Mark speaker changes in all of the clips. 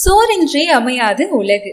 Speaker 1: சோரின்றி அமையாது உலகு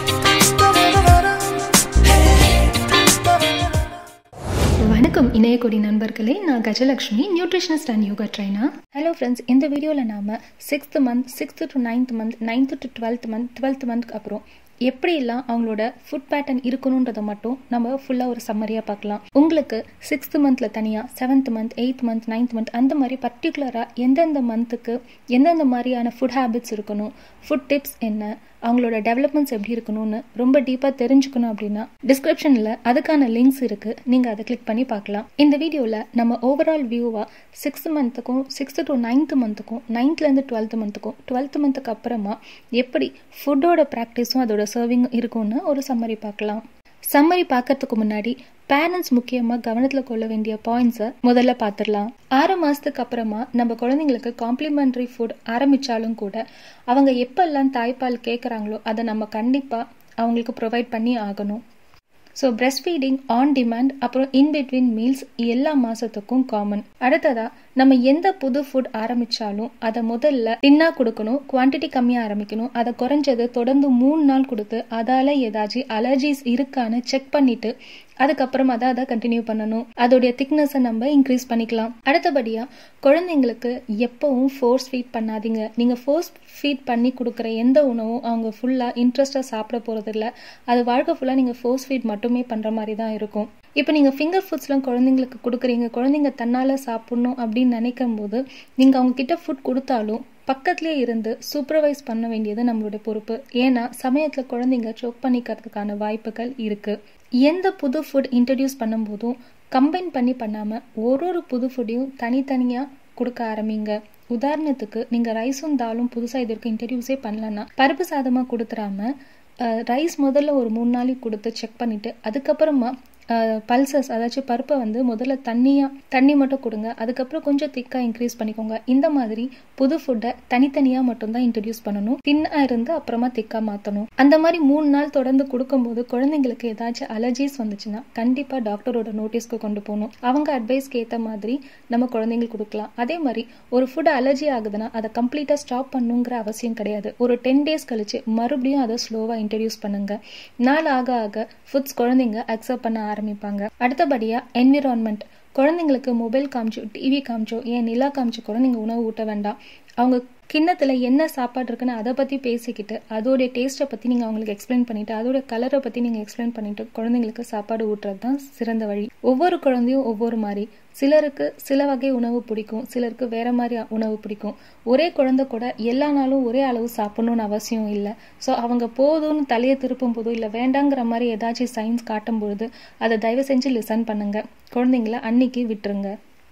Speaker 2: வணக்கம் இணையக்கொடி நண்பர்களே நான் Gajalakshmi nutritionist and yoga trainer hello friends இந்த வீடியோவில் நாம் sixth month sixth to ninth month ninth to twelfth month twelfth மந்த்க்கு அப்புறம் எப்படியெல்லாம் அவங்களோட ஃபுட் பேட்டர்ன் இருக்கணுன்றதை மட்டும் நம்ம ஃபுல்லாக ஒரு சம்மரியாக பார்க்கலாம் உங்களுக்கு சிக்ஸ்த் மந்தில் தனியாக seventh month eighth month ninth month அந்த மாதிரி பர்டிகுலராக எந்தெந்த மந்த்துக்கு எந்தெந்த மாதிரியான ஃபுட் ஹேபிட்ஸ் இருக்கணும் ஃபுட் டிப்ஸ் என்ன அவங்களோட டெவலப்மெண்ட்ஸ் எப்படி இருக்கணும்னு ரொம்ப டீப்பாக தெரிஞ்சுக்கணும் அப்படின்னா டிஸ்கிரிப்ஷனில் அதுக்கான லிங்க்ஸ் இருக்குது நீங்கள் அதை கிளிக் பண்ணி பார்க்கலாம் இந்த வீடியோவில் நம்ம ஓவரால் வியூவாக சிக்ஸ்த் மந்த்துக்கும் சிக்ஸ்த்து டு நைன்த் மந்த்துக்கும் நைன்த்லேருந்து டுவெல்த் மந்த்துக்கும் டுவெல்த் மந்த்துக்கு அப்புறமா எப்படி ஃபுட்டோட ப்ராக்டிஸும் அதோட சர்விங் இருக்கும்னு ஒரு சம்மரி பார்க்கலாம் சம்மரி பார்க்கறதுக்கு முன்னாடி பேரண்ட்ஸ் முக்கியமாக கவனத்தில் கொள்ள வேண்டிய பாயிண்ட்ஸை முதல்ல பார்த்துடலாம் ஆறு மாதத்துக்கு அப்புறமா நம்ம குழந்தைங்களுக்கு காம்ப்ளிமெண்ட்ரி ஃபுட் ஆரம்பித்தாலும் கூட அவங்க எப்பெல்லாம் தாய்ப்பால் கேட்குறாங்களோ அதை நம்ம கண்டிப்பாக அவங்களுக்கு ப்ரொவைட் பண்ணி ஆகணும் so breast feeding on demand அப்புறம் இன் பிட்வீன் மீல்ஸ் எல்லா மாசத்துக்கும் காமன் அடுத்ததா நம்ம எந்த புது ஃபுட் ஆரம்பிச்சாலும் அதை முதல்ல டின்னா கொடுக்கணும் குவான்டிட்டி கம்மியாக ஆரம்பிக்கணும் அதை குறைஞ்சது தொடர்ந்து மூணு நாள் கொடுத்து அதால ஏதாச்சும் அலர்ஜிஸ் இருக்கான்னு செக் பண்ணிட்டு அதுக்கப்புறமா தான் அதை கண்டினியூ பண்ணணும் அதோடைய திக்னஸை நம்ம இன்க்ரீஸ் பண்ணிக்கலாம் அடுத்தபடியாக குழந்தைங்களுக்கு எப்பவும் ஃபோர்ஸ் ஃபீட் பண்ணாதீங்க நீங்கள் ஃபோர்ஸ் ஃபீட் பண்ணி கொடுக்குற எந்த உணவும் அவங்க ஃபுல்லாக இன்ட்ரெஸ்டாக சாப்பிட போகிறதில்ல அது வாழ்க்கை ஃபுல்லாக நீங்கள் ஃபோர்ஸ் ஃபீட் மட்டுமே பண்ணுற மாதிரி தான் இருக்கும் இப்போ நீங்கள் ஃபிங்கர் ஃபுட்ஸ்லாம் குழந்தைங்களுக்கு கொடுக்குறீங்க குழந்தைங்க தன்னால் சாப்பிட்ணும் அப்படின்னு நினைக்கும் போது நீங்கள் அவங்க கிட்ட ஃபுட் கொடுத்தாலும் பக்கத்துலேயே இருந்து சூப்பர்வைஸ் பண்ண வேண்டியது நம்மளுடைய பொறுப்பு ஏன்னா சமயத்தில் குழந்தைங்க சோக் பண்ணிக்கிறதுக்கான வாய்ப்புகள் இருக்குது எந்த புது ஃபுட் இன்ட்ரடியூஸ் பண்ணும்போதும் கம்பைன் பண்ணி பண்ணாமல் ஒரு ஒரு புது ஃபுட்டையும் தனித்தனியாக கொடுக்க ஆரம்பிங்க உதாரணத்துக்கு நீங்கள் ரைஸும் தாலும் புதுசாக இதற்கு இன்ட்ரடியூஸே பண்ணலன்னா பருப்பு சாதமாக கொடுத்துறாம ரைஸ் முதல்ல ஒரு மூணு நாளைக்கு கொடுத்து செக் பண்ணிவிட்டு அதுக்கப்புறமா பல்சஸ் அதாச்சும் பருப்பை வந்து முதல்ல தண்ணியாக தண்ணி மட்டும் கொடுங்க அதுக்கப்புறம் கொஞ்சம் திக்காக இன்க்ரீஸ் பண்ணிக்கோங்க இந்த மாதிரி புது ஃபுட்டை தனித்தனியாக மட்டும்தான் இன்ட்ரடியூஸ் பண்ணணும் தின்னாக இருந்து அப்புறமா திக்காக மாற்றணும் அந்த மாதிரி மூணு நாள் தொடர்ந்து கொடுக்கும்போது குழந்தைங்களுக்கு ஏதாச்சும் அலர்ஜிஸ் வந்துச்சுன்னா கண்டிப்பாக டாக்டரோட நோட்டீஸ்க்கு கொண்டு போகணும் அவங்க அட்வைஸ்க்கு ஏற்ற மாதிரி நம்ம குழந்தைங்களுக்கு கொடுக்கலாம் அதே மாதிரி ஒரு ஃபுட் அலர்ஜி ஆகுதுன்னா அதை கம்ப்ளீட்டாக ஸ்டாப் பண்ணுங்கிற அவசியம் கிடையாது ஒரு டென் டேஸ் கழிச்சு மறுபடியும் அதை ஸ்லோவாக இன்ட்ரடியூஸ் பண்ணுங்க நாள் ஆக ஆக ஃபுட்ஸ் குழந்தைங்க அக்செப்ட் பண்ண ஆரம்பிப்பாங்க அடுத்தபடியா என்விரான்மெண்ட் குழந்தைங்களுக்கு மொபைல் காமிச்சோ டிவி காமிச்சோ ஏன் நிலா காமிச்சோ கூட நீங்கள் உணவு ஊட்ட வேண்டாம் அவங்க கிண்ணத்தில் என்ன சாப்பாடு இருக்குன்னு அதை பற்றி பேசிக்கிட்டு அதோடைய டேஸ்ட்டை பற்றி நீங்கள் அவங்களுக்கு எக்ஸ்பிளைன் பண்ணிவிட்டு அதோட கலரை பற்றி நீங்கள் எக்ஸ்பிளைன் பண்ணிவிட்டு குழந்தைங்களுக்கு சாப்பாடு ஊட்டுறது தான் சிறந்த வழி ஒவ்வொரு குழந்தையும் ஒவ்வொரு மாதிரி சிலருக்கு சில வகை உணவு பிடிக்கும் சிலருக்கு வேற மாதிரி உணவு பிடிக்கும் ஒரே குழந்தை கூட எல்லா நாளும் ஒரே அளவு சாப்பிடணும்னு அவசியம் இல்லை ஸோ அவங்க போதும்னு தலையை திருப்பும் போதும் இல்லை வேண்டாங்கிற மாதிரி ஏதாச்சும் சயின்ஸ் காட்டும் பொழுது அதை தயவு செஞ்சு லிசன் பண்ணுங்க குழந்தைங்கள அன்னைக்கு விட்டுருங்க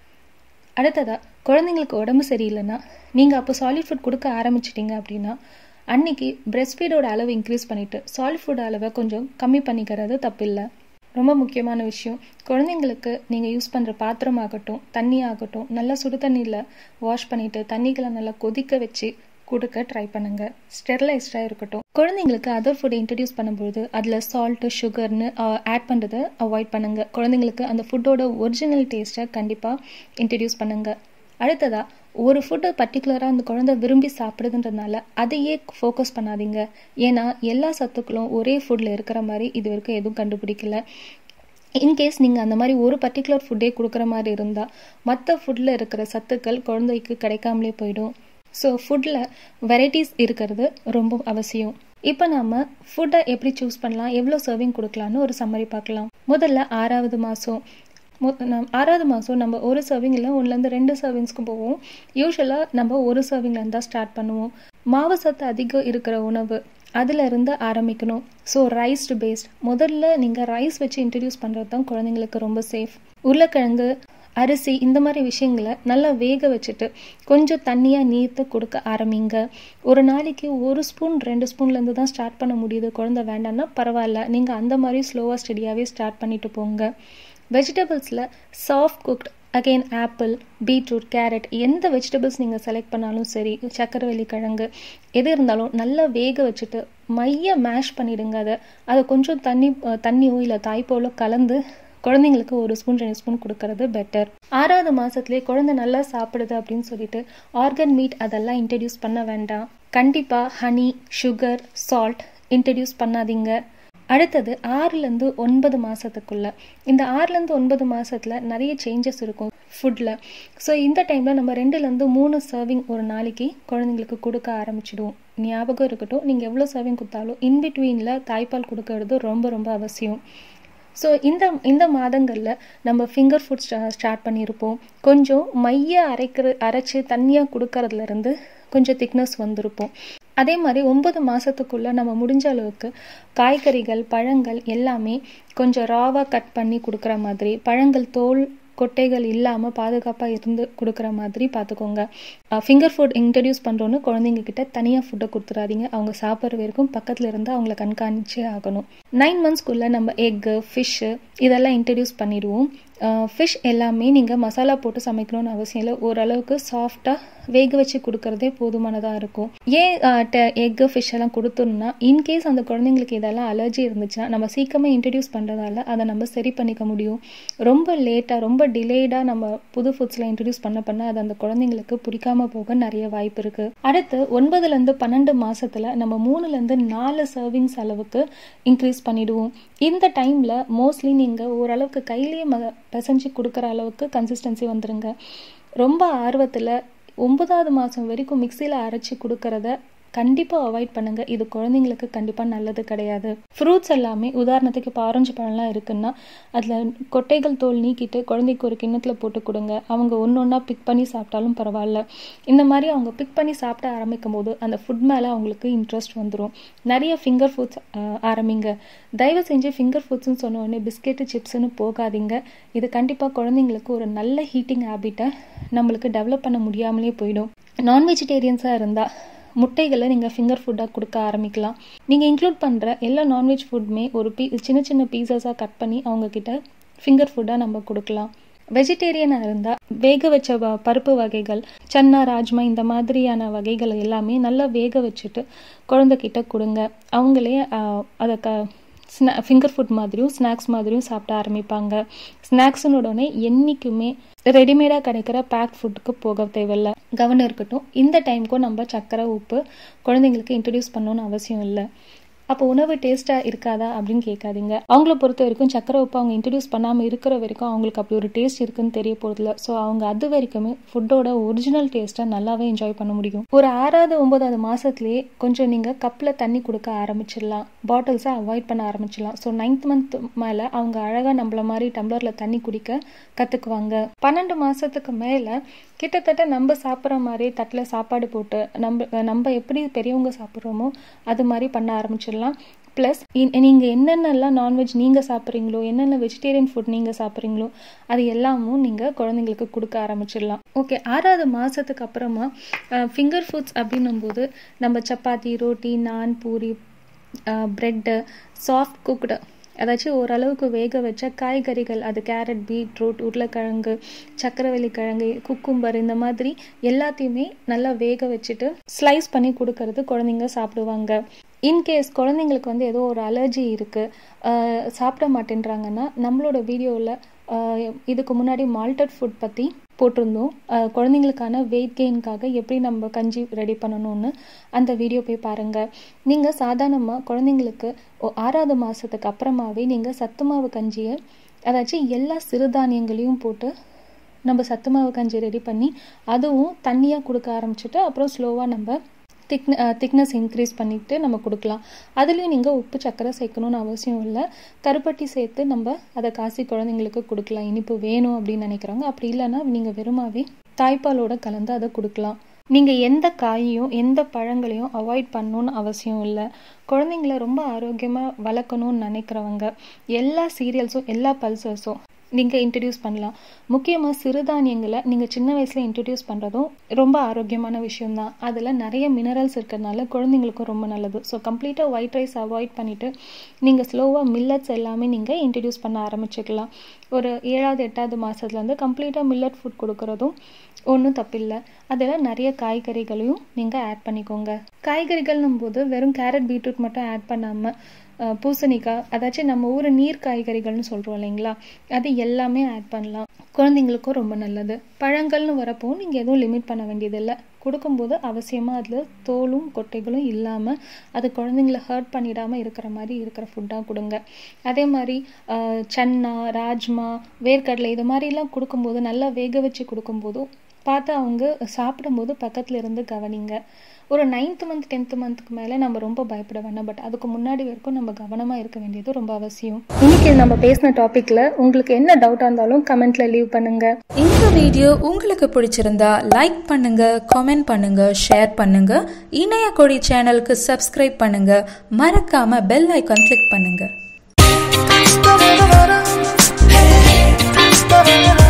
Speaker 2: அடுத்ததா குழந்தைங்களுக்கு உடம்பு சரியில்லைன்னா நீங்கள் அப்போ சாலிட் ஃபுட் கொடுக்க ஆரம்பிச்சிட்டிங்க அப்படின்னா அன்னைக்கு பிரெஸ்ட் ஃபீடோட அளவு இன்க்ரீஸ் பண்ணிவிட்டு சாலிட் ஃபுட் அளவை கொஞ்சம் கம்மி பண்ணிக்கிறது தப்பில்லை ரொம்ப முக்கியமான விஷயம் குழந்தைங்களுக்கு நீங்கள் யூஸ் பண்ணுற பாத்திரம் ஆகட்டும் தண்ணி ஆகட்டும் நல்லா சுடு தண்ணியில் வாஷ் பண்ணிவிட்டு தண்ணிகளை நல்லா கொதிக்க வச்சு கொடுக்க ட்ரை பண்ணுங்க ஸ்டெர்லைஸ்டாக இருக்கட்டும் குழந்தைங்களுக்கு அதர் ஃபுட் இன்ட்ரடியூஸ் பண்ணும்போது அதில் சால்ட்டு சுகர்னு ஆட் பண்ணுறதை அவாய்ட் பண்ணுங்க குழந்தைங்களுக்கு அந்த ஃபுட்டோட ஒரிஜினல் டேஸ்ட்டை கண்டிப்பாக இன்ட்ரடியூஸ் பண்ணுங்க அடுத்ததா ஒரு ஃபுட்டு பர்டிகுலராக அந்த குழந்தை விரும்பி சாப்பிடுதுன்றதுனால அதையே ஃபோக்கஸ் பண்ணாதீங்க ஏன்னா எல்லா சத்துக்களும் ஒரே ஃபுட்டில் இருக்கிற மாதிரி இது வரைக்கும் எதுவும் கண்டுபிடிக்கல இன்கேஸ் நீங்கள் அந்த மாதிரி ஒரு பர்டிகுலர் ஃபுட்டே கொடுக்குற மாதிரி இருந்தால் மற்ற ஃபுட்டில் இருக்கிற சத்துக்கள் குழந்தைக்கு கிடைக்காமலே போயிடும் ஸோ ஃபுட்டில் வெரைட்டிஸ் இருக்கிறது ரொம்ப அவசியம் இப்போ நாம் ஃபுட்டை எப்படி சூஸ் பண்ணலாம் எவ்வளோ சர்விங் கொடுக்கலான்னு ஒரு சம்மரி பார்க்கலாம் முதல்ல ஆறாவது மாதம் ஆறாவது மாதம் நம்ம ஒரு சர்விங் இல்லை ஒன்றுலேருந்து ரெண்டு சர்விங்ஸ்க்கு போவோம் யூஸ்வலாக நம்ம ஒரு சர்விங்லேருந்து தான் ஸ்டார்ட் பண்ணுவோம் மாவு சத்து அதிகம் இருக்கிற உணவு அதில் இருந்து ஆரம்பிக்கணும் ஸோ ரைஸ்டு பேஸ்ட் முதல்ல நீங்கள் ரைஸ் வச்சு இன்ட்ரடியூஸ் பண்ணுறது தான் குழந்தைங்களுக்கு ரொம்ப சேஃப் உருளைக்கிழங்கு அரிசி இந்த மாதிரி விஷயங்களை நல்லா வேக வச்சுட்டு கொஞ்சம் தண்ணியாக நீர்த்து கொடுக்க ஆரம்பிங்க ஒரு நாளைக்கு ஒரு ஸ்பூன் ரெண்டு ஸ்பூன்லேருந்து தான் ஸ்டார்ட் பண்ண முடியுது குழந்தை வேண்டாம்னா பரவாயில்ல நீங்கள் அந்த மாதிரி ஸ்லோவாக ஸ்டடியாகவே ஸ்டார்ட் பண்ணிட்டு போங்க வெஜிடபிள்ஸில் soft cooked again apple beetroot carrot எந்த வெஜிடபிள்ஸ் நீங்கள் செலக்ட் பண்ணாலும் சரி சக்கரவள்ளி கிழங்கு எது இருந்தாலும் நல்லா வேக வச்சுட்டு மைய மேஷ் பண்ணிடுங்க அதை அதை கொஞ்சம் தண்ணி தண்ணியோ இல்லை தாய்ப்போலோ கலந்து குழந்தைங்களுக்கு ஒரு ஸ்பூன் ரெண்டு ஸ்பூன் கொடுக்கறது பெட்டர் ஆறாவது மாசத்துலேயே குழந்தை நல்லா சாப்பிடுது அப்படின்னு சொல்லிட்டு ஆர்கன் மீட் அதெல்லாம் இன்ட்ரடியூஸ் பண்ண வேண்டாம் கண்டிப்பாக ஹனி சுகர் சால்ட் இன்ட்ரடியூஸ் பண்ணாதீங்க அடுத்தது ஆறுலேருந்து ஒன்பது மாதத்துக்குள்ள இந்த ஆறுலேருந்து ஒன்பது மாதத்தில் நிறைய சேஞ்சஸ் இருக்கும் ஃபுட்டில் ஸோ இந்த டைமில் நம்ம ரெண்டுலேருந்து மூணு சர்விங் ஒரு நாளைக்கு குழந்தைங்களுக்கு கொடுக்க ஆரம்பிச்சிடுவோம் ஞாபகம் இருக்கட்டும் நீங்கள் எவ்வளோ சர்விங் கொடுத்தாலும் இன்பிட்வீனில் தாய்ப்பால் கொடுக்கறது ரொம்ப ரொம்ப அவசியம் ஸோ இந்த இந்த மாதங்களில் நம்ம ஃபிங்கர் ஃபுட் ஸ்டார்ட் பண்ணியிருப்போம் கொஞ்சம் மைய அரைக்கிற அரைச்சி தண்ணியாக கொடுக்கறதுலேருந்து கொஞ்சம் திக்னஸ் வந்திருப்போம் அதே மாதிரி ஒன்பது மாதத்துக்குள்ளே நம்ம முடிஞ்ச அளவுக்கு காய்கறிகள் பழங்கள் எல்லாமே கொஞ்சம் ராவாக கட் பண்ணி கொடுக்குற மாதிரி பழங்கள் தோல் கொட்டைகள் இல்லாமல் பாதுகாப்பாக இருந்து கொடுக்குற மாதிரி பார்த்துக்கோங்க ஃபிங்கர் ஃபுட் இன்ட்ரடியூஸ் பண்ணுறோன்னு குழந்தைங்க கிட்ட தனியாக ஃபுட்டை கொடுத்துடாதீங்க அவங்க சாப்பிட்ற வரைக்கும் பக்கத்தில் இருந்து அவங்கள கண்காணிச்சே ஆகணும் நைன் மந்த்ஸ்க்குள்ளே நம்ம எக்கு ஃபிஷ்ஷு இதெல்லாம் இன்ட்ரடியூஸ் பண்ணிடுவோம் ஃபிஷ் எல்லாமே நீங்கள் மசாலா போட்டு சமைக்கணும்னு அவசியம் இல்லை ஓரளவுக்கு சாஃப்டாக வேக வச்சு கொடுக்கறதே போதுமானதாக இருக்கும் ஏன் எக்கு ஃபிஷ் எல்லாம் கொடுத்தோம்னா இன்கேஸ் அந்த குழந்தைங்களுக்கு இதெல்லாம் அலர்ஜி இருந்துச்சுன்னா நம்ம சீக்கிரமாக இன்ட்ரடியூஸ் பண்ணுறதால அதை நம்ம சரி பண்ணிக்க முடியும் ரொம்ப லேட்டாக ரொம்ப டிலேடாக நம்ம புது ஃபுட்ஸில் இன்ட்ரடியூஸ் பண்ண பண்ண அது அந்த குழந்தைங்களுக்கு பிடிக்காம போக நிறைய வாய்ப்பு இருக்குது அடுத்து ஒன்பதுலேருந்து பன்னெண்டு மாதத்தில் நம்ம மூணுலேருந்து நாலு சர்விங்ஸ் அளவுக்கு இன்க்ரீஸ் பண்ணிடுவோம் இந்த டைமில் மோஸ்ட்லி நீங்கள் ஓரளவுக்கு கையிலேயே ம பிசைஞ்சு கொடுக்குற அளவுக்கு கன்சிஸ்டன்சி வந்துருங்க ரொம்ப ஆர்வத்தில் ஒன்பதாவது மாதம் வரைக்கும் மிக்சியில் அரைச்சி கொடுக்கறத கண்டிப்பாக அவாய்ட் பண்ணுங்கள் இது குழந்தைங்களுக்கு கண்டிப்பாக நல்லது கிடையாது ஃப்ரூட்ஸ் எல்லாமே உதாரணத்துக்கு இப்போ ஆரஞ்சு பழம்லாம் இருக்குன்னா அதில் கொட்டைகள் தோல் நீக்கிட்டு குழந்தைக்கு ஒரு கிண்ணத்தில் போட்டு கொடுங்க அவங்க ஒன்று ஒன்றா பிக் பண்ணி சாப்பிட்டாலும் பரவாயில்ல இந்த மாதிரி அவங்க பிக் பண்ணி சாப்பிட ஆரம்பிக்கும் போது அந்த ஃபுட் மேலே அவங்களுக்கு இன்ட்ரெஸ்ட் வந்துடும் நிறைய ஃபிங்கர் ஃபுட்ஸ் ஆரம்பிங்க தயவு செஞ்சு ஃபிங்கர் ஃபுட்ஸ்னு சொன்ன உடனே பிஸ்கெட்டு சிப்ஸ்னு போகாதீங்க இது கண்டிப்பாக குழந்தைங்களுக்கு ஒரு நல்ல ஹீட்டிங் ஹேபிட்டை நம்மளுக்கு டெவலப் பண்ண முடியாமலே போயிடும் நான் வெஜிடேரியன்ஸாக இருந்தால் முட்டைகளை நீங்கள் ஃபிங்கர் ஃபுட்டாக கொடுக்க ஆரம்பிக்கலாம் நீங்கள் இன்க்ளூட் பண்ணுற எல்லா நான்வெஜ் ஃபுட்டுமே ஒரு பீ சின்ன சின்ன பீசஸாக கட் பண்ணி அவங்கக்கிட்ட ஃபிங்கர் ஃபுட்டாக நம்ம கொடுக்கலாம் வெஜிடேரியனாக இருந்தால் வேக வச்ச பருப்பு வகைகள் சன்னா ராஜ்மா இந்த மாதிரியான வகைகள் எல்லாமே நல்லா வேக வச்சுட்டு குழந்தைகிட்ட கொடுங்க அவங்களே அதை க ஸ்நா ஃபிங்கர் ஃபுட் மாதிரியும் ஸ்நாக்ஸ் மாதிரியும் சாப்பிட ஆரம்பிப்பாங்க ஸ்நாக்ஸ்னு உடனே என்றைக்குமே ரெடிமேடாக கிடைக்கிற பேக் ஃபுட்டுக்கு போக தேவையில்ல கவனம் இருக்கட்டும் இந்த டைமுக்கும் நம்ம சர்க்கரை உப்பு குழந்தைங்களுக்கு இன்ட்ரடியூஸ் பண்ணணும்னு அவசியம் இல்லை அப்போ உணவு டேஸ்ட்டாக இருக்காதா அப்படின்னு கேட்காதீங்க அவங்கள பொறுத்த வரைக்கும் சக்கரை உப்பு அவங்க இன்ட்ரடியூஸ் பண்ணாமல் இருக்கிற வரைக்கும் அவங்களுக்கு அப்படி ஒரு டேஸ்ட் இருக்குன்னு தெரிய போகிறதில்ல ஸோ அவங்க அது வரைக்குமே ஃபுட்டோட ஒரிஜினல் டேஸ்ட்டை நல்லாவே என்ஜாய் பண்ண முடியும் ஒரு ஆறாவது ஒன்பதாவது மாதத்துலேயே கொஞ்சம் நீங்கள் கப்பில் தண்ணி கொடுக்க ஆரம்பிச்சிடலாம் பாட்டில்ஸை அவாய்ட் பண்ண ஆரம்பிச்சிடலாம் ஸோ நைன்த் மந்த் மேலே அவங்க அழகாக நம்மள மாதிரி டம்ளரில் தண்ணி குடிக்க கற்றுக்குவாங்க பன்னெண்டு மாதத்துக்கு மேலே கிட்டத்தட்ட நம்ம சாப்பிட்ற மாதிரி தட்டில் சாப்பாடு போட்டு நம்ம நம்ம எப்படி பெரியவங்க சாப்பிட்றோமோ அது மாதிரி பண்ண ஆரம்பிச்சிடலாம் ப்ளஸ் நீங்கள் என்னென்னலாம் நான்வெஜ் நீங்கள் சாப்பிட்றீங்களோ என்னென்ன வெஜிடேரியன் ஃபுட் நீங்கள் சாப்பிட்றீங்களோ அது எல்லாமும் நீங்கள் குழந்தைங்களுக்கு கொடுக்க ஆரம்பிச்சிடலாம் ஓகே ஆறாவது மாதத்துக்கு அப்புறமா ஃபிங்கர் ஃபுட்ஸ் அப்படின்னும் போது நம்ம சப்பாத்தி ரோட்டி நான் பூரி ப்ரெட்டு சாஃப்ட் குக்டு அதாச்சும் ஓரளவுக்கு வேக வச்ச காய்கறிகள் அது கேரட் பீட்ரூட் உருளைக்கிழங்கு சக்கரவள்ளி கிழங்கு குக்கும்பர் இந்த மாதிரி எல்லாத்தையுமே நல்லா வேக வச்சுட்டு ஸ்லைஸ் பண்ணி கொடுக்கறது குழந்தைங்க சாப்பிடுவாங்க இன்கேஸ் குழந்தைங்களுக்கு வந்து ஏதோ ஒரு அலர்ஜி இருக்குது சாப்பிட மாட்டேன்றாங்கன்னா நம்மளோட வீடியோவில் இதுக்கு முன்னாடி மால்டட் ஃபுட் பற்றி போட்டிருந்தோம் குழந்தைங்களுக்கான வெயிட் கெயின்காக எப்படி நம்ம கஞ்சி ரெடி பண்ணணும்னு அந்த வீடியோ போய் பாருங்கள் நீங்கள் சாதாரணமாக குழந்தைங்களுக்கு ஆறாவது மாதத்துக்கு அப்புறமாவே நீங்கள் சத்துமாவு கஞ்சியை அதாச்சும் எல்லா சிறுதானியங்களையும் போட்டு நம்ம சத்துமாவு கஞ்சி ரெடி பண்ணி அதுவும் தண்ணியாக கொடுக்க ஆரம்பிச்சுட்டு அப்புறம் ஸ்லோவாக நம்ம திக் திக்னஸ் இன்க்ரீஸ் பண்ணிவிட்டு நம்ம கொடுக்கலாம் அதுலேயும் நீங்கள் உப்பு சக்கரை சேர்க்கணும்னு அவசியம் இல்லை கருப்பட்டி சேர்த்து நம்ம அதை காசி குழந்தைங்களுக்கு கொடுக்கலாம் இனிப்பு வேணும் அப்படின்னு நினைக்கிறாங்க அப்படி இல்லைன்னா நீங்கள் வெறுமாவே தாய்ப்பாலோட கலந்து அதை கொடுக்கலாம் நீங்கள் எந்த காயையும் எந்த பழங்களையும் அவாய்ட் பண்ணணும்னு அவசியம் இல்லை குழந்தைங்கள ரொம்ப ஆரோக்கியமாக வளர்க்கணும்னு நினைக்கிறவங்க எல்லா சீரியல்ஸும் எல்லா பல்சர்ஸும் நீங்கள் இன்ட்ரடியூஸ் பண்ணலாம் முக்கியமாக சிறுதானியங்களை நீங்கள் சின்ன வயசில் இன்ட்ரடியூஸ் பண்ணுறதும் ரொம்ப ஆரோக்கியமான விஷயம்தான் அதில் நிறைய மினரல்ஸ் இருக்கிறதுனால குழந்தைங்களுக்கும் ரொம்ப நல்லது ஸோ கம்ப்ளீட்டாக ஒயிட் ரைஸ் அவாய்ட் பண்ணிவிட்டு நீங்கள் ஸ்லோவாக மில்லட்ஸ் எல்லாமே நீங்கள் இன்ட்ரடியூஸ் பண்ண ஆரம்பிச்சுக்கலாம் ஒரு ஏழாவது எட்டாவது மாதத்துலேருந்து கம்ப்ளீட்டாக மில்லட் ஃபுட் கொடுக்குறதும் ஒன்றும் தப்பில்லை அதில் நிறைய காய்கறிகளையும் நீங்கள் ஆட் பண்ணிக்கோங்க காய்கறிகள்னும் போது வெறும் கேரட் பீட்ரூட் மட்டும் ஆட் பண்ணாமல் பூசணிக்காய் அதாச்சும் நம்ம ஊர் நீர் காய்கறிகள்னு சொல்கிறோம் இல்லைங்களா அது எல்லாமே ஆட் பண்ணலாம் குழந்தைங்களுக்கும் ரொம்ப நல்லது பழங்கள்னு வரப்போ நீங்கள் எதுவும் லிமிட் பண்ண வேண்டியதில்லை கொடுக்கும்போது அவசியமாக அதில் தோலும் கொட்டைகளும் இல்லாமல் அது குழந்தைங்கள ஹர்ட் பண்ணிடாமல் இருக்கிற மாதிரி இருக்கிற ஃபுட்டாக கொடுங்க அதே மாதிரி ஆஹ், சன்னா ராஜ்மா வேர்க்கடலை இது மாதிரிலாம் கொடுக்கும்போது நல்லா வேக வச்சு கொடுக்கும்போதும் பார்த்து அவங்க சாப்பிடும்போது பக்கத்தில் இருந்து கவனிங்க ஒரு நைன்த் மந்த் டென்த் மந்த்துக்கு மேலே நம்ம ரொம்ப பயப்பட வேண்டாம் பட் அதுக்கு முன்னாடி வரைக்கும் நம்ம கவனமாக இருக்க வேண்டியது ரொம்ப அவசியம் இன்னைக்கு நம்ம பேசின டாப்பிக்கில் உங்களுக்கு என்ன டவுட்டாக இருந்தாலும் கமெண்ட்ல லீவ் பண்ணுங்க
Speaker 1: இந்த வீடியோ உங்களுக்கு பிடிச்சிருந்தா லைக் பண்ணுங்க கமெண்ட் பண்ணுங்க ஷேர் பண்ணுங்க இணைய கொடி சேனலுக்கு சப்ஸ்கிரைப் பண்ணுங்க மறக்காம பெல் ஐகான் கிளிக் பண்ணுங்க